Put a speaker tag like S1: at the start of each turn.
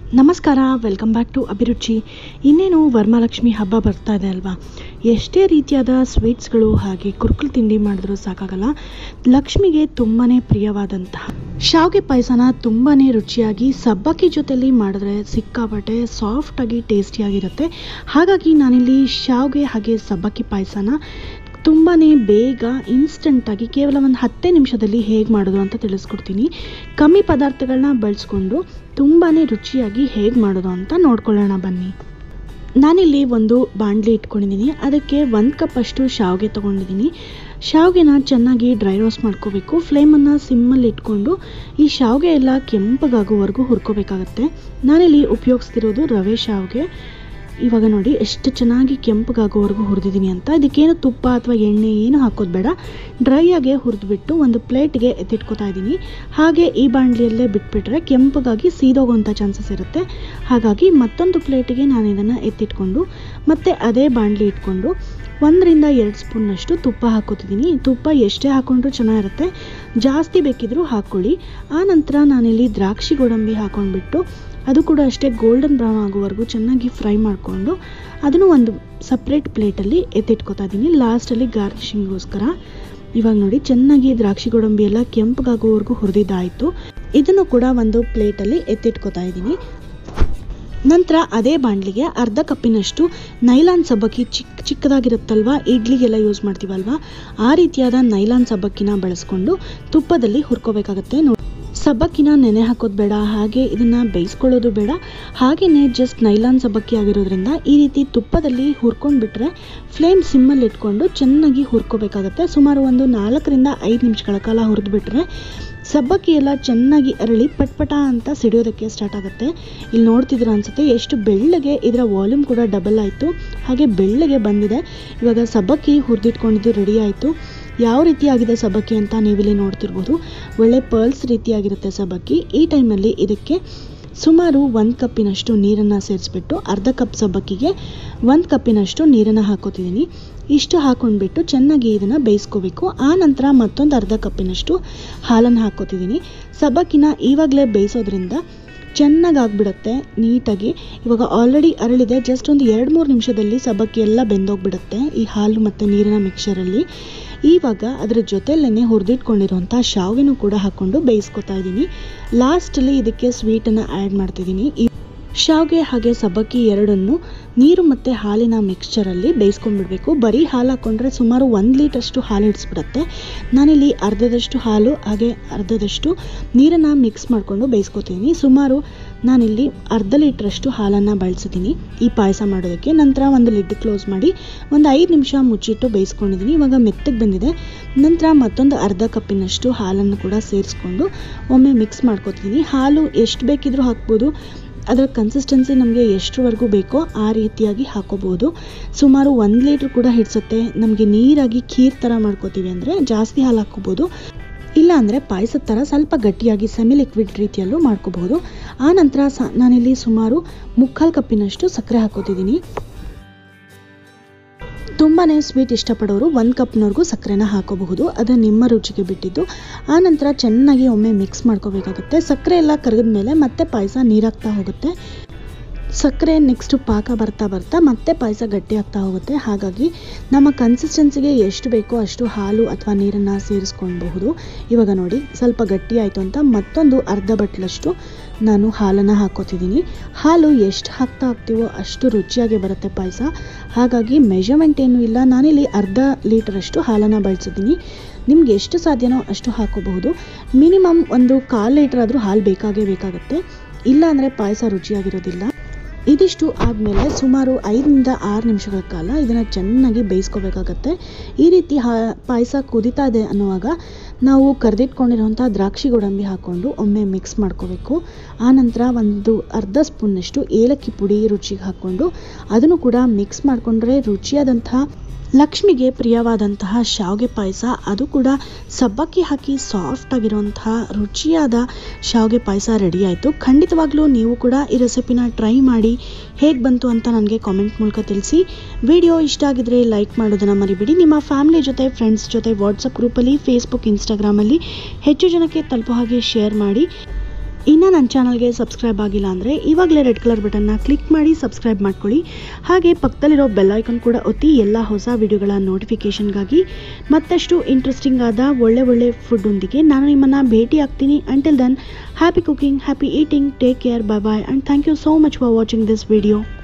S1: ನಮಸ್ಕಾರ welcome back to ಅಭಿರುಚಿ ಇನ್ನೇನು ವರಮಹಾಲಕ್ಷ್ಮಿ ಹಬ್ಬ ಬರ್ತಾ ಇದೆ ಅಲ್ವಾ ಎಷ್ಟೇ ರೀತಿಯಾದ ಸ್ವೀಟ್ಸ್ಗಳು ಹಾಗೆ ಕುರುಕುಲು ತಿಂಡಿ ಮಾಡಿದ್ರೂ ಸಾಕಾಗಲ್ಲ ಲಕ್ಷ್ಮಿಗೆ ತುಂಬಾ ಪ್ರಿಯವಾದಂತಹ ಶಾವಿಗೆ ಪಾಯಸನ ತುಂಬಾ ರುಚಿಯಾಗಿ ಸಬ್ಬಕ್ಕಿ ಜೊತೆಲಿ ಮಾಡಿದ್ರೆ ಸಿಕ್ಕಾಪಟ್ಟೆ ಸಾಫ್ಟಾಗಿ ಟೇಸ್ಟಿಯಾಗಿರುತ್ತೆ ಹಾಗಾಗಿ ನಾನಿಲ್ಲಿ ಶಾವಿಗೆ ಹಾಗೆ ಸಬ್ಬಕ್ಕಿ ಪಾಯಸನ ತುಂಬಾ ಬೇಗ ಇನ್ಸ್ಟಂಟಾಗಿ ಕೇವಲ ಒಂದು ಹತ್ತೇ ನಿಮಿಷದಲ್ಲಿ ಹೇಗೆ ಮಾಡೋದು ಅಂತ ತಿಳಿಸ್ಕೊಡ್ತೀನಿ ಕಮ್ಮಿ ಪದಾರ್ಥಗಳನ್ನ ಬಳಸ್ಕೊಂಡು ತುಂಬಾ ರುಚಿಯಾಗಿ ಹೇಗೆ ಮಾಡೋದು ಅಂತ ನೋಡ್ಕೊಳ್ಳೋಣ ಬನ್ನಿ ನಾನಿಲ್ಲಿ ಒಂದು ಬಾಣಲಿ ಇಟ್ಕೊಂಡಿದ್ದೀನಿ ಅದಕ್ಕೆ ಒಂದು ಕಪ್ ಅಷ್ಟು ಶಾವಿಗೆ ತೊಗೊಂಡಿದ್ದೀನಿ ಶಾವಿಗೆನ ಚೆನ್ನಾಗಿ ಡ್ರೈ ರೋಸ್ಟ್ ಮಾಡ್ಕೋಬೇಕು ಫ್ಲೇಮನ್ನು ಸಿಮ್ಮಲ್ಲಿ ಇಟ್ಕೊಂಡು ಈ ಶಾವಿಗೆ ಎಲ್ಲ ಕೆಂಪಗಾಗೋವರೆಗೂ ಹುರ್ಕೋಬೇಕಾಗತ್ತೆ ನಾನಿಲ್ಲಿ ಉಪಯೋಗಿಸ್ತಿರೋದು ರವೆ ಶಾವಿಗೆ ಇವಾಗ ನೋಡಿ ಎಷ್ಟು ಚೆನ್ನಾಗಿ ಕೆಂಪಗಾಗೋವರೆಗೂ ಹುರಿದಿದ್ದೀನಿ ಅಂತ ಇದಕ್ಕೇನು ತುಪ್ಪ ಅಥವಾ ಎಣ್ಣೆ ಏನು ಹಾಕೋದು ಬೇಡ ಡ್ರೈ ಆಗಿ ಹುರಿದ್ಬಿಟ್ಟು ಒಂದು ಪ್ಲೇಟ್ಗೆ ಎತ್ತಿಟ್ಕೊತಾ ಇದ್ದೀನಿ ಹಾಗೆ ಈ ಬಾಣಲಿಯಲ್ಲೇ ಬಿಟ್ಬಿಟ್ರೆ ಕೆಂಪಗಾಗಿ ಸೀದೋಗೋಂಥ ಚಾನ್ಸಸ್ ಇರುತ್ತೆ ಹಾಗಾಗಿ ಮತ್ತೊಂದು ಪ್ಲೇಟಿಗೆ ನಾನು ಇದನ್ನು ಎತ್ತಿಟ್ಕೊಂಡು ಮತ್ತೆ ಅದೇ ಬಾಣಲಿ ಇಟ್ಕೊಂಡು ಒಂದರಿಂದ ಎರಡು ಸ್ಪೂನ್ನಷ್ಟು ತುಪ್ಪ ಹಾಕೋತಿದ್ದೀನಿ ತುಪ್ಪ ಎಷ್ಟೇ ಹಾಕೊಂಡ್ರೂ ಚೆನ್ನಾಗಿರುತ್ತೆ ಜಾಸ್ತಿ ಬೇಕಿದ್ರೂ ಹಾಕ್ಕೊಳ್ಳಿ ಆ ನಂತರ ನಾನಿಲ್ಲಿ ದ್ರಾಕ್ಷಿ ಗೋಡಂಬಿ ಹಾಕೊಂಡ್ಬಿಟ್ಟು ಅದು ಕೂಡ ಅಷ್ಟೇ ಗೋಲ್ಡನ್ ಬ್ರೌನ್ ಆಗೋವರೆಗೂ ಚೆನ್ನಾಗಿ ಫ್ರೈ ಮಾಡಿಕೊಂಡು ಅದನ್ನು ಒಂದು ಸಪ್ರೇಟ್ ಪ್ಲೇಟಲ್ಲಿ ಎತ್ತಿಟ್ಕೊತಾ ಇದ್ದೀನಿ ಲಾಸ್ಟಲ್ಲಿ ಗಾರ್ನಿಷಿಂಗ್ಗೋಸ್ಕರ ಇವಾಗ ನೋಡಿ ಚೆನ್ನಾಗಿ ದ್ರಾಕ್ಷಿ ಗೋಡಂಬಿ ಎಲ್ಲ ಕೆಂಪಗಾಗೋವರೆಗೂ ಹುರಿದಿದ್ದಾಯಿತು ಇದನ್ನು ಕೂಡ ಒಂದು ಪ್ಲೇಟಲ್ಲಿ ಎತ್ತಿಟ್ಕೊತಾ ಇದ್ದೀನಿ ನಂತರ ಅದೇ ಬಾಣಲಿಗೆ ಅರ್ಧ ಕಪ್ಪಿನಷ್ಟು ನೈಲಾನ್ ಸಬ್ಬಕ್ಕಿ ಚಿಕ್ಕ ಚಿಕ್ಕದಾಗಿರುತ್ತಲ್ವ ಇಡ್ಲಿಗೆಲ್ಲ ಯೂಸ್ ಮಾಡ್ತೀವಲ್ವ ಆ ರೀತಿಯಾದ ನೈಲಾನ್ ಸಬ್ಬಕ್ಕಿನ ಬಳಸ್ಕೊಂಡು ತುಪ್ಪದಲ್ಲಿ ಹುರ್ಕೋಬೇಕಾಗತ್ತೆ ನೋಡಿ ಸಬ್ಬಕ್ಕಿನ ನೆನೆ ಹಾಕೋದು ಬೇಡ ಹಾಗೆ ಇದನ್ನು ಬೇಯಿಸ್ಕೊಳ್ಳೋದು ಬೇಡ ಹಾಗೆಯೇ ಜಸ್ಟ್ ನೈಲಾನ್ ಸಬ್ಬಕ್ಕಿ ಆಗಿರೋದ್ರಿಂದ ಈ ರೀತಿ ತುಪ್ಪದಲ್ಲಿ ಹುರ್ಕೊಂಡ್ಬಿಟ್ರೆ ಫ್ಲೇಮ್ ಸಿಮ್ಮಲ್ಲಿ ಇಟ್ಕೊಂಡು ಚೆನ್ನಾಗಿ ಹುರ್ಕೋಬೇಕಾಗತ್ತೆ ಸುಮಾರು ಒಂದು ನಾಲ್ಕರಿಂದ ಐದು ನಿಮಿಷಗಳ ಕಾಲ ಹುರಿದ್ಬಿಟ್ರೆ ಸಬ್ಬಕ್ಕಿ ಎಲ್ಲ ಚೆನ್ನಾಗಿ ಅರಳಿ ಪಟ್ಪಟ ಅಂತ ಸಿಡಿಯೋದಕ್ಕೆ ಸ್ಟಾರ್ಟ್ ಆಗುತ್ತೆ ಇಲ್ಲಿ ನೋಡ್ತಿದ್ದೀರ ಅನ್ಸುತ್ತೆ ಎಷ್ಟು ಬೆಳ್ಳಗೆ ಇದರ ವಾಲ್ಯೂಮ್ ಕೂಡ ಡಬಲ್ ಆಯಿತು ಹಾಗೆ ಬೆಳ್ಳಗೆ ಬಂದಿದೆ ಇವಾಗ ಸಬ್ಬಕ್ಕಿ ಹುರಿದಿಟ್ಕೊಂಡಿದ್ದು ರೆಡಿ ಆಯಿತು ಯಾವ ರೀತಿಯಾಗಿದೆ ಸಬ್ಬಕ್ಕಿ ಅಂತ ನೀವಿಲ್ಲಿ ನೋಡ್ತಿರ್ಬೋದು ಒಳ್ಳೆ ಪರ್ಲ್ಸ್ ರೀತಿಯಾಗಿರುತ್ತೆ ಸಬ್ಬಕ್ಕಿ ಈ ಟೈಮಲ್ಲಿ ಇದಕ್ಕೆ ಸುಮಾರು ಒಂದು ಕಪ್ಪಿನಷ್ಟು ನೀರನ್ನು ಸೇರಿಸ್ಬಿಟ್ಟು ಅರ್ಧ ಕಪ್ ಸಬ್ಬಕ್ಕಿಗೆ ಒಂದು ಕಪ್ಪಿನಷ್ಟು ನೀರನ್ನು ಹಾಕೋತಿದ್ದೀನಿ ಇಷ್ಟು ಹಾಕೊಂಡ್ಬಿಟ್ಟು ಚೆನ್ನಾಗಿ ಇದನ್ನು ಬೇಯಿಸ್ಕೋಬೇಕು ಆ ನಂತರ ಮತ್ತೊಂದು ಅರ್ಧ ಕಪ್ಪಿನಷ್ಟು ಹಾಲನ್ನು ಹಾಕೋತಿದ್ದೀನಿ ಸಬ್ಬಕ್ಕಿನ ಇವಾಗಲೇ ಬೇಯಿಸೋದ್ರಿಂದ ಚೆನ್ನಾಗಿ ಆಗಿಬಿಡುತ್ತೆ ನೀಟಾಗಿ ಇವಾಗ ಆಲ್ರೆಡಿ ಅರಳಿದೆ ಜಸ್ಟ್ ಒಂದು ಎರಡು ಮೂರು ನಿಮಿಷದಲ್ಲಿ ಸಬ್ಬಕ್ಕಿ ಎಲ್ಲ ಬೆಂದೋಗ್ಬಿಡುತ್ತೆ ಈ ಹಾಲು ಮತ್ತು ನೀರಿನ ಮಿಕ್ಸರಲ್ಲಿ ಇವಾಗ ಅದರ ಜೊತೆಲೇ ಹುರಿದಿಟ್ಕೊಂಡಿರುವಂಥ ಶಾವಿನೂ ಕೂಡ ಹಾಕ್ಕೊಂಡು ಬೇಯಿಸ್ಕೊತಾ ಇದ್ದೀನಿ ಲಾಸ್ಟಲ್ಲಿ ಇದಕ್ಕೆ ಸ್ವೀಟನ್ನು ಆ್ಯಡ್ ಮಾಡ್ತಿದ್ದೀನಿ ಈ ಶಾವಿಗೆ ಹಾಗೆ ಸಬ್ಬಕ್ಕಿ ಎರಡನ್ನು ನೀರು ಮತ್ತು ಹಾಲಿನ ಮಿಕ್ಸ್ಚರಲ್ಲಿ ಬೇಯಿಸ್ಕೊಂಡ್ಬಿಡ್ಬೇಕು ಬರೀ ಹಾಲು ಹಾಕ್ಕೊಂಡ್ರೆ ಸುಮಾರು ಒಂದು ಲೀಟರ್ಷ್ಟು ಹಾಲು ಹಿಡಿಸ್ಬಿಡುತ್ತೆ ನಾನಿಲ್ಲಿ ಅರ್ಧದಷ್ಟು ಹಾಲು ಹಾಗೆ ಅರ್ಧದಷ್ಟು ನೀರನ್ನು ಮಿಕ್ಸ್ ಮಾಡಿಕೊಂಡು ಬೇಯಿಸ್ಕೊತೀನಿ ಸುಮಾರು ನಾನಿಲ್ಲಿ ಅರ್ಧ ಲೀಟ್ರಷ್ಟು ಹಾಲನ್ನು ಬಳಸಿದ್ದೀನಿ ಈ ಪಾಯಸ ಮಾಡೋದಕ್ಕೆ ನಂತರ ಒಂದು ಲಿಡ್ ಕ್ಲೋಸ್ ಮಾಡಿ ಒಂದು ಐದು ನಿಮಿಷ ಮುಚ್ಚಿಟ್ಟು ಬೇಯಿಸ್ಕೊಂಡಿದ್ದೀನಿ ಇವಾಗ ಮೆತ್ತಗೆ ಬಂದಿದೆ ನಂತರ ಮತ್ತೊಂದು ಅರ್ಧ ಕಪ್ಪಿನಷ್ಟು ಹಾಲನ್ನು ಕೂಡ ಸೇರಿಸ್ಕೊಂಡು ಒಮ್ಮೆ ಮಿಕ್ಸ್ ಮಾಡ್ಕೊತೀನಿ ಹಾಲು ಎಷ್ಟು ಬೇಕಿದ್ರೂ ಹಾಕ್ಬೋದು ಅದರ ಕನ್ಸಿಸ್ಟೆನ್ಸಿ ನಮಗೆ ಎಷ್ಟರವರೆಗೂ ಬೇಕೋ ಆ ರೀತಿಯಾಗಿ ಹಾಕೋಬೋದು ಸುಮಾರು ಒಂದು ಲೀಟ್ರ್ ಕೂಡ ಹಿಡಿಸುತ್ತೆ ನಮಗೆ ನೀರಾಗಿ ಖೀರ್ ಥರ ಮಾಡ್ಕೋತೀವಿ ಅಂದರೆ ಜಾಸ್ತಿ ಹಾಲು ಹಾಕ್ಕೋಬೋದು ಇಲ್ಲ ಅಂದರೆ ಪಾಯಸದ ಥರ ಸ್ವಲ್ಪ ಗಟ್ಟಿಯಾಗಿ ಸೆಮಿ ಲಿಕ್ವಿಡ್ ರೀತಿಯಲ್ಲೂ ಮಾಡ್ಕೋಬಹುದು ಆ ನಂತರ ಸ ನಾನಿಲ್ಲಿ ಸುಮಾರು ಮುಕ್ಕಾಲು ಕಪ್ಪಿನಷ್ಟು ಸಕ್ಕರೆ ಹಾಕೋತಿದ್ದೀನಿ ತುಂಬಾ ಸ್ವೀಟ್ ಇಷ್ಟಪಡೋರು ಒಂದು ಕಪ್ನವರೆಗೂ ಸಕ್ಕರೆನ ಹಾಕೋಬಹುದು ಅದು ನಿಮ್ಮ ರುಚಿಗೆ ಬಿಟ್ಟಿದ್ದು ಆ ನಂತರ ಚೆನ್ನಾಗಿ ಒಮ್ಮೆ ಮಿಕ್ಸ್ ಮಾಡ್ಕೋಬೇಕಾಗುತ್ತೆ ಸಕ್ಕರೆ ಎಲ್ಲ ಕರಗಿದ ಮೇಲೆ ಮತ್ತೆ ಪಾಯಸ ನೀರಾಗ್ತಾ ಹೋಗುತ್ತೆ ಸಕ್ಕರೆ ನೆಕ್ಸ್ಟು ಪಾಕ ಬರ್ತಾ ಬರ್ತಾ ಮತ್ತೆ ಪಾಯಸ ಗಟ್ಟಿ ಆಗ್ತಾ ಹೋಗುತ್ತೆ ಹಾಗಾಗಿ ನಮ್ಮ ಕನ್ಸಿಸ್ಟೆನ್ಸಿಗೆ ಎಷ್ಟು ಬೇಕೋ ಅಷ್ಟು ಹಾಲು ಅಥವಾ ನೀರನ್ನು ಸೇರಿಸ್ಕೊಳ್ಬಹುದು ಇವಾಗ ನೋಡಿ ಸ್ವಲ್ಪ ಗಟ್ಟಿ ಆಯಿತು ಅಂತ ಮತ್ತೊಂದು ಅರ್ಧ ಬಟ್ಲಷ್ಟು ನಾನು ಹಾಲನ್ನು ಹಾಕೋತಿದ್ದೀನಿ ಹಾಲು ಎಷ್ಟು ಹಾಕ್ತಾ ಹೋಗ್ತೀವೋ ಅಷ್ಟು ರುಚಿಯಾಗಿ ಬರುತ್ತೆ ಪಾಯಸ ಹಾಗಾಗಿ ಮೆಷರ್ಮೆಂಟ್ ಏನೂ ಇಲ್ಲ ನಾನಿಲ್ಲಿ ಅರ್ಧ ಲೀಟ್ರಷ್ಟು ಹಾಲನ್ನು ಬಳಸಿದ್ದೀನಿ ನಿಮ್ಗೆ ಎಷ್ಟು ಸಾಧ್ಯನೋ ಅಷ್ಟು ಹಾಕೋಬಹುದು ಮಿನಿಮಮ್ ಒಂದು ಕಾಲು ಲೀಟ್ರ್ ಆದರೂ ಹಾಲು ಬೇಕಾಗೇ ಬೇಕಾಗುತ್ತೆ ಇಲ್ಲ ಅಂದರೆ ಪಾಯಸ ರುಚಿಯಾಗಿರೋದಿಲ್ಲ ಇದಿಷ್ಟು ಆದಮೇಲೆ ಸುಮಾರು ಐದರಿಂದ ಆರು ನಿಮಿಷಗಳ ಕಾಲ ಇದನ್ನು ಚೆನ್ನಾಗಿ ಬೇಯಿಸ್ಕೋಬೇಕಾಗತ್ತೆ ಈ ರೀತಿ ಹಾ ಪಾಯಸ ಕುದೀತಾ ಇದೆ ಅನ್ನುವಾಗ ನಾವು ಕರೆದಿಟ್ಕೊಂಡಿರೋಂಥ ದ್ರಾಕ್ಷಿ ಗೋಡಂಬಿ ಹಾಕ್ಕೊಂಡು ಒಮ್ಮೆ ಮಿಕ್ಸ್ ಮಾಡ್ಕೋಬೇಕು ಆನಂತರ ಒಂದು ಅರ್ಧ ಸ್ಪೂನ್ನಷ್ಟು ಏಲಕ್ಕಿ ಪುಡಿ ರುಚಿಗೆ ಹಾಕ್ಕೊಂಡು ಅದನ್ನು ಕೂಡ ಮಿಕ್ಸ್ ಮಾಡಿಕೊಂಡ್ರೆ ರುಚಿಯಾದಂತಹ ಲಕ್ಷ್ಮಿಗೆ ಪ್ರಿಯವಾದಂತಹ ಶಾವಿಗೆ ಪಾಯಸ ಅದು ಕೂಡ ಸಬ್ಬಕ್ಕಿ ಹಾಕಿ ಸಾಫ್ಟ್ ಆಗಿರುವಂತಹ ರುಚಿಯಾದ ಶಾವಿಗೆ ಪಾಯಸ ರೆಡಿ ಆಯಿತು ಖಂಡಿತವಾಗ್ಲೂ ನೀವು ಕೂಡ ಈ ರೆಸಿಪಿನ ಟ್ರೈ ಮಾಡಿ ಹೇಗೆ ಬಂತು ಅಂತ ನನಗೆ ಕಾಮೆಂಟ್ ಮೂಲಕ ತಿಳಿಸಿ ವಿಡಿಯೋ ಇಷ್ಟ ಆಗಿದ್ರೆ ಲೈಕ್ ಮಾಡೋದನ್ನು ಮರಿಬೇಡಿ ನಿಮ್ಮ ಫ್ಯಾಮಿಲಿ ಜೊತೆ ಫ್ರೆಂಡ್ಸ್ ಜೊತೆ ವಾಟ್ಸಪ್ ಗ್ರೂಪಲ್ಲಿ ಫೇಸ್ಬುಕ್ ಇನ್ಸ್ಟಾಗ್ರಾಮಲ್ಲಿ ಹೆಚ್ಚು ಜನಕ್ಕೆ ತಲುಪೋ ಹಾಗೆ ಶೇರ್ ಮಾಡಿ ಇನ್ನು ನನ್ನ ಚಾನಲ್ಗೆ ಸಬ್ಸ್ಕ್ರೈಬ್ ಆಗಿಲ್ಲ ಅಂದರೆ ಇವಾಗಲೇ ರೆಡ್ ಕಲರ್ ಬಟನ್ನ ಕ್ಲಿಕ್ ಮಾಡಿ ಸಬ್ಸ್ಕ್ರೈಬ್ ಮಾಡ್ಕೊಳ್ಳಿ ಹಾಗೆ ಪಕ್ಕದಲ್ಲಿರೋ ಬೆಲ್ ಐಕಾನ್ ಕೂಡ ಒತ್ತಿ ಎಲ್ಲ ಹೊಸ ವಿಡಿಯೋಗಳ ನೋಟಿಫಿಕೇಷನ್ಗಾಗಿ ಮತ್ತಷ್ಟು ಇಂಟ್ರೆಸ್ಟಿಂಗ್ ಆದ ಒಳ್ಳೆ ಒಳ್ಳೆ ಫುಡ್ಡೊಂದಿಗೆ ನಾನು ನಿಮ್ಮನ್ನು ಭೇಟಿ ಆಗ್ತೀನಿ until then happy cooking happy eating take care bye bye and thank you so much for watching this video